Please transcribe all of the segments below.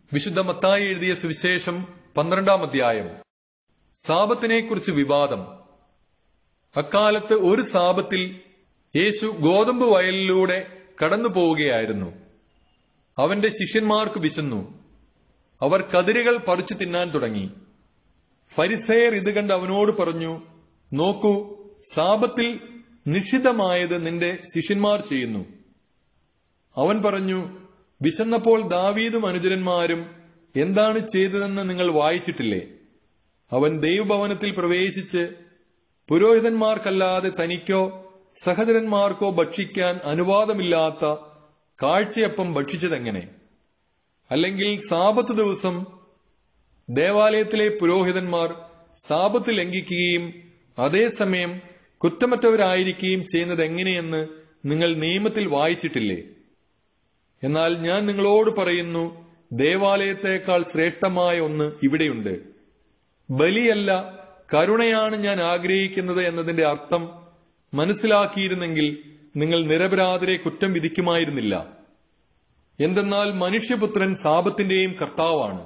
വിശുദ്ധ മത്തായി എഴുതിയ സുവിശേഷം പന്ത്രണ്ടാം അധ്യായം സാപത്തിനെക്കുറിച്ച് വിവാദം അക്കാലത്ത് ഒരു സാപത്തിൽ യേശു ഗോതമ്പ് വയലിലൂടെ കടന്നു പോവുകയായിരുന്നു അവന്റെ ശിഷ്യന്മാർക്ക് വിശന്നു അവർ കതിരുകൾ പറിച്ചു തിന്നാൻ തുടങ്ങി ഫരിസേയർ ഇത് കണ്ട് അവനോട് പറഞ്ഞു നോക്കൂ സാപത്തിൽ നിഷിദ്ധമായത് നിന്റെ ശിഷ്യന്മാർ ചെയ്യുന്നു അവൻ പറഞ്ഞു വിശന്നപ്പോൾ ദാവീദും അനുചരന്മാരും എന്താണ് ചെയ്തതെന്ന് നിങ്ങൾ വായിച്ചിട്ടില്ലേ അവൻ ദൈവഭവനത്തിൽ പ്രവേശിച്ച് പുരോഹിതന്മാർക്കല്ലാതെ തനിക്കോ സഹചരന്മാർക്കോ ഭക്ഷിക്കാൻ അനുവാദമില്ലാത്ത കാഴ്ചയപ്പം ഭക്ഷിച്ചതെങ്ങനെ അല്ലെങ്കിൽ സാപത്ത് ദിവസം ദേവാലയത്തിലെ പുരോഹിതന്മാർ സാപത്ത് ലംഘിക്കുകയും അതേസമയം കുറ്റമറ്റവരായിരിക്കുകയും ചെയ്യുന്നത് എങ്ങനെയെന്ന് നിങ്ങൾ നിയമത്തിൽ വായിച്ചിട്ടില്ലേ എന്നാൽ ഞാൻ നിങ്ങളോട് പറയുന്നു ദേവാലയത്തേക്കാൾ ശ്രേഷ്ഠമായ ഒന്ന് ഇവിടെയുണ്ട് ബലിയല്ല കരുണയാണ് ഞാൻ ആഗ്രഹിക്കുന്നത് എന്നതിന്റെ അർത്ഥം മനസ്സിലാക്കിയിരുന്നെങ്കിൽ നിങ്ങൾ നിരപരാധരെ കുറ്റം വിധിക്കുമായിരുന്നില്ല എന്തെന്നാൽ മനുഷ്യപുത്രൻ സാപത്തിന്റെയും കർത്താവാണ്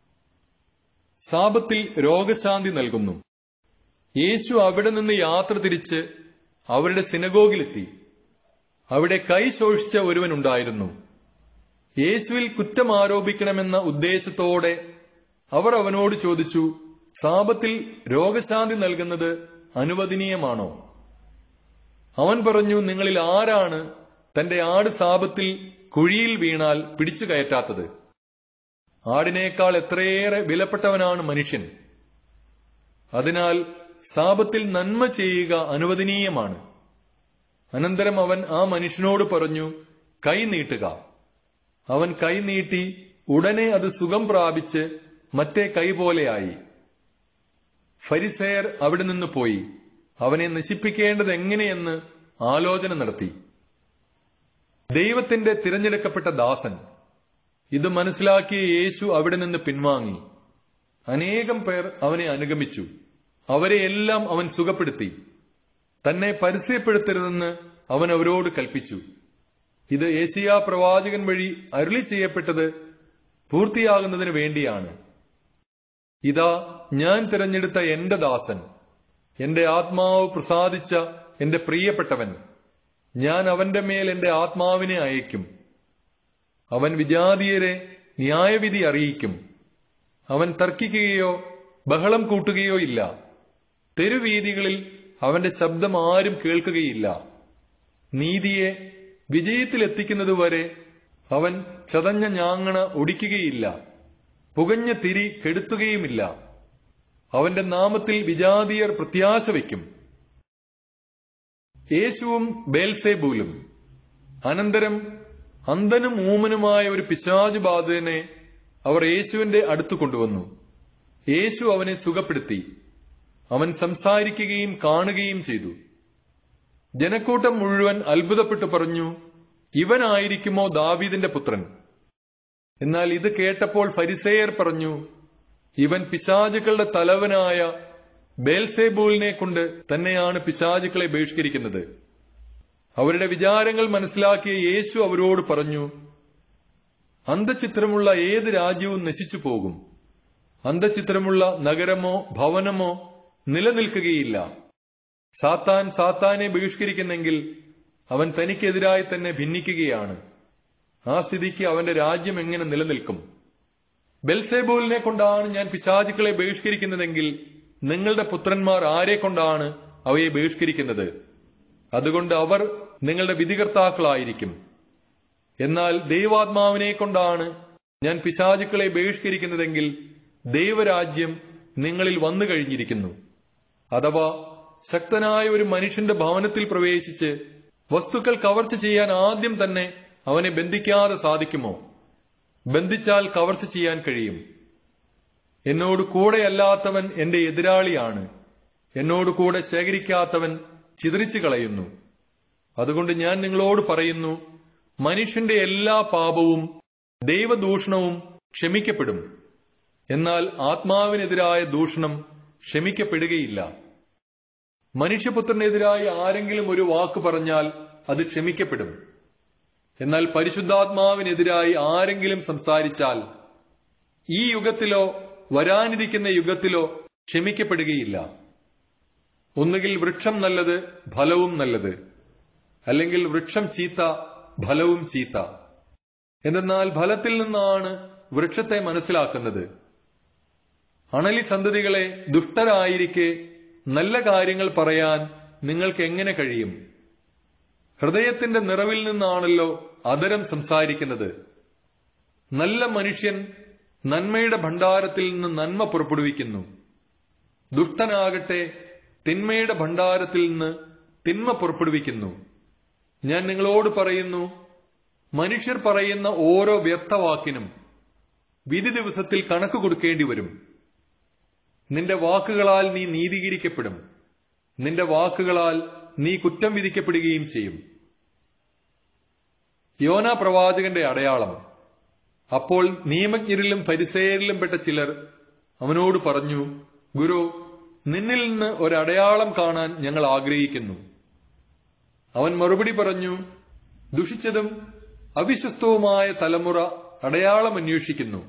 സാപത്തിൽ രോഗശാന്തി നൽകുന്നു യേശു അവിടെ നിന്ന് യാത്ര തിരിച്ച് അവരുടെ സിനഗോഗിലെത്തി അവിടെ കൈ ശോഷിച്ച ഒരുവനുണ്ടായിരുന്നു യേശുവിൽ കുറ്റം ആരോപിക്കണമെന്ന ഉദ്ദേശത്തോടെ അവർ അവനോട് ചോദിച്ചു സാപത്തിൽ രോഗശാന്തി നൽകുന്നത് അനുവദനീയമാണോ അവൻ പറഞ്ഞു നിങ്ങളിൽ ആരാണ് തന്റെ ആട് സാപത്തിൽ കുഴിയിൽ വീണാൽ പിടിച്ചു കയറ്റാത്തത് ആടിനേക്കാൾ എത്രയേറെ വിലപ്പെട്ടവനാണ് മനുഷ്യൻ അതിനാൽ സാപത്തിൽ നന്മ ചെയ്യുക അനുവദനീയമാണ് അനന്തരം അവൻ ആ മനുഷ്യനോട് പറഞ്ഞു കൈ നീട്ടുക അവൻ കൈ നീട്ടി ഉടനെ അത് സുഖം പ്രാപിച്ച് മറ്റേ കൈ പോലെയായി ഫരിസേയർ അവിടെ നിന്ന് പോയി അവനെ നശിപ്പിക്കേണ്ടത് എങ്ങനെയെന്ന് ആലോചന നടത്തി ദൈവത്തിന്റെ തിരഞ്ഞെടുക്കപ്പെട്ട ദാസൻ ഇത് മനസ്സിലാക്കിയ യേശു അവിടെ നിന്ന് പിൻവാങ്ങി അനേകം പേർ അവനെ അനുഗമിച്ചു അവരെ എല്ലാം അവൻ സുഖപ്പെടുത്തി തന്നെ പരസ്യപ്പെടുത്തരുതെന്ന് അവൻ അവരോട് കൽപ്പിച്ചു ഇത് ഏഷ്യ പ്രവാചകൻ വഴി അരുളി ചെയ്യപ്പെട്ടത് പൂർത്തിയാകുന്നതിന് വേണ്ടിയാണ് ഇതാ ഞാൻ തിരഞ്ഞെടുത്ത എന്റെ ദാസൻ എന്റെ ആത്മാവ് പ്രസാദിച്ച എന്റെ പ്രിയപ്പെട്ടവൻ ഞാൻ അവന്റെ മേൽ എന്റെ ആത്മാവിനെ അയക്കും അവൻ വിജാതീയരെ ന്യായവിധി അറിയിക്കും അവൻ തർക്കിക്കുകയോ ബഹളം കൂട്ടുകയോ ഇല്ല തെരുവീതികളിൽ അവന്റെ ശബ്ദം ആരും കേൾക്കുകയില്ല നീതിയെ വിജയത്തിലെത്തിക്കുന്നതുവരെ അവൻ ചതഞ്ഞ ഞാങ്ങണ ഒടിക്കുകയില്ല പുകഞ്ഞ തിരി കെടുത്തുകയുമില്ല അവന്റെ നാമത്തിൽ വിജാതീയർ പ്രത്യാശ വയ്ക്കും യേശുവും ബേൽസേബൂലും അനന്തരം അന്ധനും ഊമനുമായ ഒരു പിശാജ് ബാധനെ അവർ യേശുവിന്റെ അടുത്ത് കൊണ്ടുവന്നു യേശു അവനെ സുഖപ്പെടുത്തി അവൻ സംസാരിക്കുകയും കാണുകയും ചെയ്തു ജനക്കൂട്ടം മുഴുവൻ അത്ഭുതപ്പെട്ടു പറഞ്ഞു ഇവനായിരിക്കുമോ ദാവീദിന്റെ പുത്രൻ എന്നാൽ ഇത് കേട്ടപ്പോൾ ഫരിസേയർ പറഞ്ഞു ഇവൻ പിശാചുക്കളുടെ തലവനായ ബേൽസേബൂലിനെ കൊണ്ട് തന്നെയാണ് പിശാചുക്കളെ ബഹിഷ്കരിക്കുന്നത് അവരുടെ വിചാരങ്ങൾ മനസ്സിലാക്കിയ യേശു അവരോട് പറഞ്ഞു അന്ധചിത്രമുള്ള ഏത് രാജ്യവും നശിച്ചു പോകും അന്ധചിത്രമുള്ള നഗരമോ ഭവനമോ നിലനിൽക്കുകയില്ല സാത്താൻ സാത്താനെ ബഹിഷ്കരിക്കുന്നെങ്കിൽ അവൻ തനിക്കെതിരായി തന്നെ ഭിന്നിക്കുകയാണ് ആ സ്ഥിതിക്ക് അവന്റെ രാജ്യം എങ്ങനെ നിലനിൽക്കും ബെൽസേബൂലിനെ കൊണ്ടാണ് ഞാൻ പിശാചുക്കളെ ബഹിഷ്കരിക്കുന്നതെങ്കിൽ നിങ്ങളുടെ പുത്രന്മാർ ആരെ കൊണ്ടാണ് അവയെ ബഹിഷ്കരിക്കുന്നത് അതുകൊണ്ട് അവർ നിങ്ങളുടെ വിധികർത്താക്കളായിരിക്കും എന്നാൽ ദൈവാത്മാവിനെ കൊണ്ടാണ് ഞാൻ പിശാചുക്കളെ ബഹിഷ്കരിക്കുന്നതെങ്കിൽ ദൈവരാജ്യം നിങ്ങളിൽ വന്നു കഴിഞ്ഞിരിക്കുന്നു അഥവാ ശക്തനായ ഒരു മനുഷ്യന്റെ ഭവനത്തിൽ പ്രവേശിച്ച് വസ്തുക്കൾ കവർച്ച ചെയ്യാൻ ആദ്യം തന്നെ അവനെ ബന്ധിക്കാതെ സാധിക്കുമോ ബന്ധിച്ചാൽ കവർച്ച ചെയ്യാൻ കഴിയും എന്നോട് കൂടെയല്ലാത്തവൻ എന്റെ എതിരാളിയാണ് എന്നോട് കൂടെ ശേഖരിക്കാത്തവൻ ചിതറിച്ചു കളയുന്നു അതുകൊണ്ട് ഞാൻ നിങ്ങളോട് പറയുന്നു മനുഷ്യന്റെ എല്ലാ പാപവും ദൈവദൂഷണവും ക്ഷമിക്കപ്പെടും എന്നാൽ ആത്മാവിനെതിരായ ദൂഷണം ക്ഷമിക്കപ്പെടുകയില്ല മനുഷ്യപുത്രനെതിരായി ആരെങ്കിലും ഒരു വാക്ക് പറഞ്ഞാൽ അത് ക്ഷമിക്കപ്പെടും എന്നാൽ പരിശുദ്ധാത്മാവിനെതിരായി ആരെങ്കിലും സംസാരിച്ചാൽ ഈ യുഗത്തിലോ വരാനിരിക്കുന്ന യുഗത്തിലോ ക്ഷമിക്കപ്പെടുകയില്ല ഒന്നുകിൽ വൃക്ഷം നല്ലത് ഫലവും നല്ലത് അല്ലെങ്കിൽ വൃക്ഷം ചീത്ത ഫലവും ചീത്ത എന്തെന്നാൽ ഫലത്തിൽ നിന്നാണ് വൃക്ഷത്തെ മനസ്സിലാക്കുന്നത് അണലി സന്തതികളെ ദുഷ്ടരായിരിക്കെ നല്ല കാര്യങ്ങൾ പറയാൻ നിങ്ങൾക്ക് എങ്ങനെ കഴിയും ഹൃദയത്തിന്റെ നിറവിൽ നിന്നാണല്ലോ അതരം സംസാരിക്കുന്നത് നല്ല മനുഷ്യൻ നന്മയുടെ ഭണ്ഡാരത്തിൽ നിന്ന് നന്മ പുറപ്പെടുവിക്കുന്നു ദുഷ്ടനാകട്ടെ തിന്മയുടെ ഭണ്ഡാരത്തിൽ നിന്ന് തിന്മ പുറപ്പെടുവിക്കുന്നു ഞാൻ നിങ്ങളോട് പറയുന്നു മനുഷ്യർ പറയുന്ന ഓരോ വ്യർത്ഥവാക്കിനും വിധി ദിവസത്തിൽ കണക്ക് കൊടുക്കേണ്ടി വരും നിന്റെ വാക്കുകളാൽ നീ നീതീകരിക്കപ്പെടും നിന്റെ വാക്കുകളാൽ നീ കുറ്റം വിധിക്കപ്പെടുകയും ചെയ്യും യോന പ്രവാചകന്റെ അടയാളം അപ്പോൾ നിയമജ്ഞരിലും പരിസേരിലും പെട്ട ചിലർ അവനോട് പറഞ്ഞു ഗുരു നിന്നിൽ നിന്ന് ഒരടയാളം കാണാൻ ഞങ്ങൾ ആഗ്രഹിക്കുന്നു അവൻ മറുപടി പറഞ്ഞു ദുഷിച്ചതും അവിശ്വസ്തവുമായ തലമുറ അടയാളം അന്വേഷിക്കുന്നു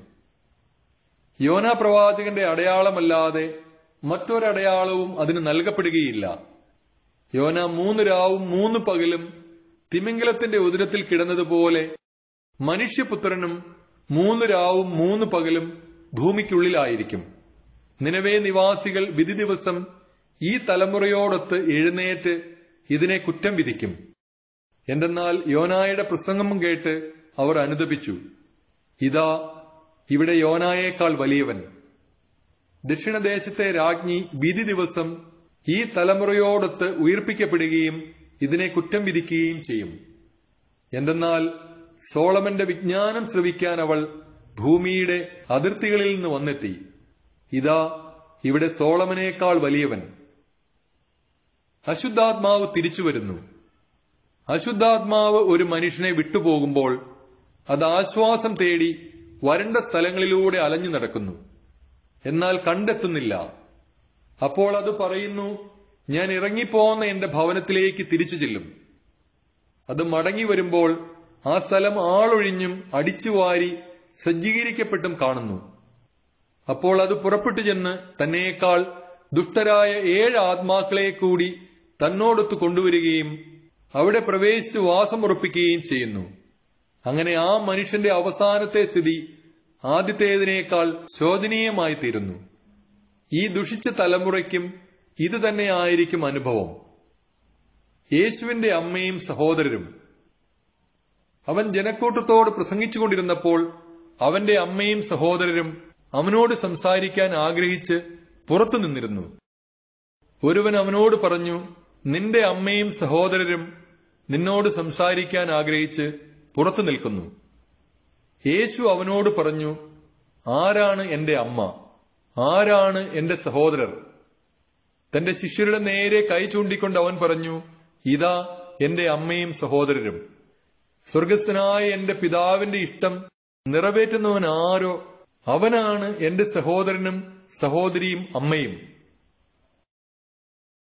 യോന പ്രവാചകന്റെ അടയാളമല്ലാതെ മറ്റൊരടയാളവും അതിന് നൽകപ്പെടുകയില്ല യോന മൂന്ന് രാവും മൂന്ന് പകലും തിമിംഗലത്തിന്റെ ഉദരത്തിൽ കിടന്നതുപോലെ മനുഷ്യപുത്രനും മൂന്ന് രാവും മൂന്ന് പകലും ഭൂമിക്കുള്ളിലായിരിക്കും നിലവേ നിവാസികൾ വിധി ദിവസം ഈ തലമുറയോടൊത്ത് എഴുന്നേറ്റ് ഇതിനെ കുറ്റം വിധിക്കും എന്തെന്നാൽ യോനായുടെ പ്രസംഗം കേട്ട് അവർ അനുദപിച്ചു ഇതാ ഇവിടെ യോനായേക്കാൾ വലിയവൻ ദക്ഷിണദേശത്തെ രാജ്ഞി വിധി ദിവസം ഈ തലമുറയോടൊത്ത് ഉയർപ്പിക്കപ്പെടുകയും ഇതിനെ കുറ്റം വിധിക്കുകയും ചെയ്യും എന്തെന്നാൽ സോളമന്റെ വിജ്ഞാനം ശ്രവിക്കാൻ അവൾ ഭൂമിയുടെ അതിർത്തികളിൽ നിന്ന് വന്നെത്തി ഇതാ ഇവിടെ സോളമനേക്കാൾ വലിയവൻ അശുദ്ധാത്മാവ് തിരിച്ചു വരുന്നു അശുദ്ധാത്മാവ് ഒരു മനുഷ്യനെ വിട്ടുപോകുമ്പോൾ അത് ആശ്വാസം തേടി വരണ്ട സ്ഥലങ്ങളിലൂടെ അലഞ്ഞു നടക്കുന്നു എന്നാൽ കണ്ടെത്തുന്നില്ല അപ്പോൾ അത് പറയുന്നു ഞാൻ ഇറങ്ങിപ്പോന്ന എന്റെ ഭവനത്തിലേക്ക് തിരിച്ചു ചെല്ലും അത് മടങ്ങി വരുമ്പോൾ ആ സ്ഥലം ആളൊഴിഞ്ഞും അടിച്ചുവാരി സജ്ജീകരിക്കപ്പെട്ടും കാണുന്നു അപ്പോൾ അത് പുറപ്പെട്ടു ചെന്ന് തന്നേക്കാൾ ദുഷ്ടരായ ഏഴ് ആത്മാക്കളെ കൂടി തന്നോടൊത്ത് കൊണ്ടുവരികയും അവിടെ പ്രവേശിച്ച് വാസമുറപ്പിക്കുകയും ചെയ്യുന്നു അങ്ങനെ ആ മനുഷ്യന്റെ അവസാനത്തെ സ്ഥിതി ആദ്യത്തേതിനേക്കാൾ ശോചനീയമായി തീരുന്നു ഈ ദുഷിച്ച തലമുറയ്ക്കും ഇത് തന്നെയായിരിക്കും അനുഭവം യേശുവിന്റെ അമ്മയും സഹോദരരും അവൻ ജനക്കൂട്ടത്തോട് പ്രസംഗിച്ചുകൊണ്ടിരുന്നപ്പോൾ അവന്റെ അമ്മയും സഹോദരരും അവനോട് സംസാരിക്കാൻ ആഗ്രഹിച്ച് പുറത്തു നിന്നിരുന്നു ഒരുവൻ അവനോട് പറഞ്ഞു നിന്റെ അമ്മയും സഹോദരരും നിന്നോട് സംസാരിക്കാൻ ആഗ്രഹിച്ച് പുറത്തു നിൽക്കുന്നു യേശു അവനോട് പറഞ്ഞു ആരാണ് എന്റെ അമ്മ ആരാണ് എന്റെ സഹോദരർ തന്റെ ശിഷ്യരുടെ നേരെ കൈ ചൂണ്ടിക്കൊണ്ട് അവൻ പറഞ്ഞു ഇതാ എന്റെ അമ്മയും സഹോദരരും സ്വർഗസ്ഥനായ എന്റെ പിതാവിന്റെ ഇഷ്ടം നിറവേറ്റുന്നവൻ ആരോ അവനാണ് എന്റെ സഹോദരനും സഹോദരിയും അമ്മയും